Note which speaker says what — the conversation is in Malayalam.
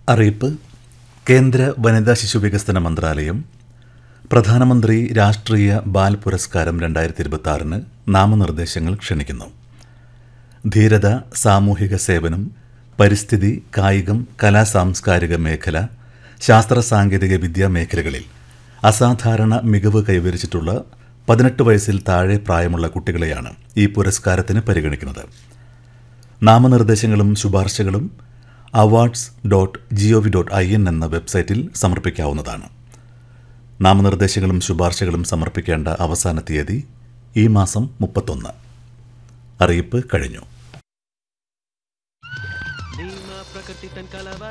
Speaker 1: അറിയിപ്പ് കേന്ദ്ര വനിതാ ശിശു വികസന മന്ത്രാലയം പ്രധാനമന്ത്രി രാഷ്ട്രീയ ബാൽ പുരസ്കാരം രണ്ടായിരത്തി ഇരുപത്തി ആറിന് നാമനിർദ്ദേശങ്ങൾ ക്ഷണിക്കുന്നു ധീരത സാമൂഹിക സേവനം പരിസ്ഥിതി കായികം കലാ സാംസ്കാരിക മേഖല ശാസ്ത്ര സാങ്കേതിക വിദ്യാ മേഖലകളിൽ അസാധാരണ മികവ് കൈവരിച്ചിട്ടുള്ള പതിനെട്ട് വയസ്സിൽ താഴെ പ്രായമുള്ള കുട്ടികളെയാണ് ഈ പുരസ്കാരത്തിന് പരിഗണിക്കുന്നത് നാമനിർദ്ദേശങ്ങളും ശുപാർശകളും awards dot G O V dot I N എന്ന വെബ്സൈറ്റിൽ സമർപ്പിക്കാവുന്നതാണ് നാമനിർദ്ദേശങ്ങളും ശുപാർശകളും സമർപ്പിക്കേണ്ട അവസാന തീയതി ഈ മാസം മുപ്പത്തൊന്ന് അറിയിപ്പ് കഴിഞ്ഞു
Speaker 2: നീ മാ പ്രകൃതി തൻ കലവ